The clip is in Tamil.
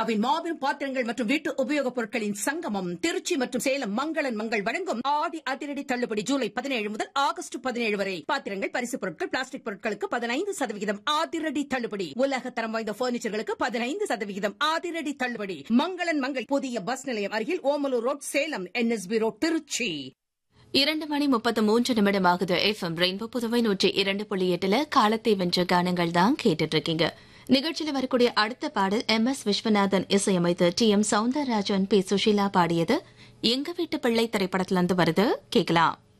இந்தியாவின் மாபெரும் பாத்திரங்கள் மற்றும் வீட்டு உபயோகப் பொருட்களின் சங்கமம் திருச்சி மற்றும் சேலம் மங்களன் மங்கள் வழங்கும் ஆடி அதிரடி தள்ளுபடி ஜூலை பதினேழு முதல் ஆகஸ்ட் பதினேழு வரை பாத்திரங்கள் பரிசுப் பொருட்கள் பிளாஸ்டிக் பொருட்களுக்கு பதினைந்து சதவிகிதம் அதிரடி தள்ளுபடி உலக தரம் வாய்ந்த பர்னிச்சர்களுக்கு பதினைந்து சதவிகிதம் அதிரடி தள்ளுபடி மங்களன் மங்கள் புதிய பஸ் நிலையம் அருகில் Omalur road Salem NSP road Tiruchi இரண்டு மணி முப்பத்து மூன்று நிமிடம் ஆகுது எஃப்எம் ரெயின்போ புதுவை நூற்றி இரண்டு புள்ளி எட்டுல காலத்தை வென்ற கானங்கள் தான் கேட்டுட்டு இருக்கீங்க நிகழ்ச்சியில் வரக்கூடிய அடுத்த பாடல் எம் எஸ் விஸ்வநாதன் இசையமைத்து T M Soundararajan P Susheela பாடியது எங்க வீட்டு பிள்ளை திரைப்படத்திலிருந்து வருது கேட்கலாம்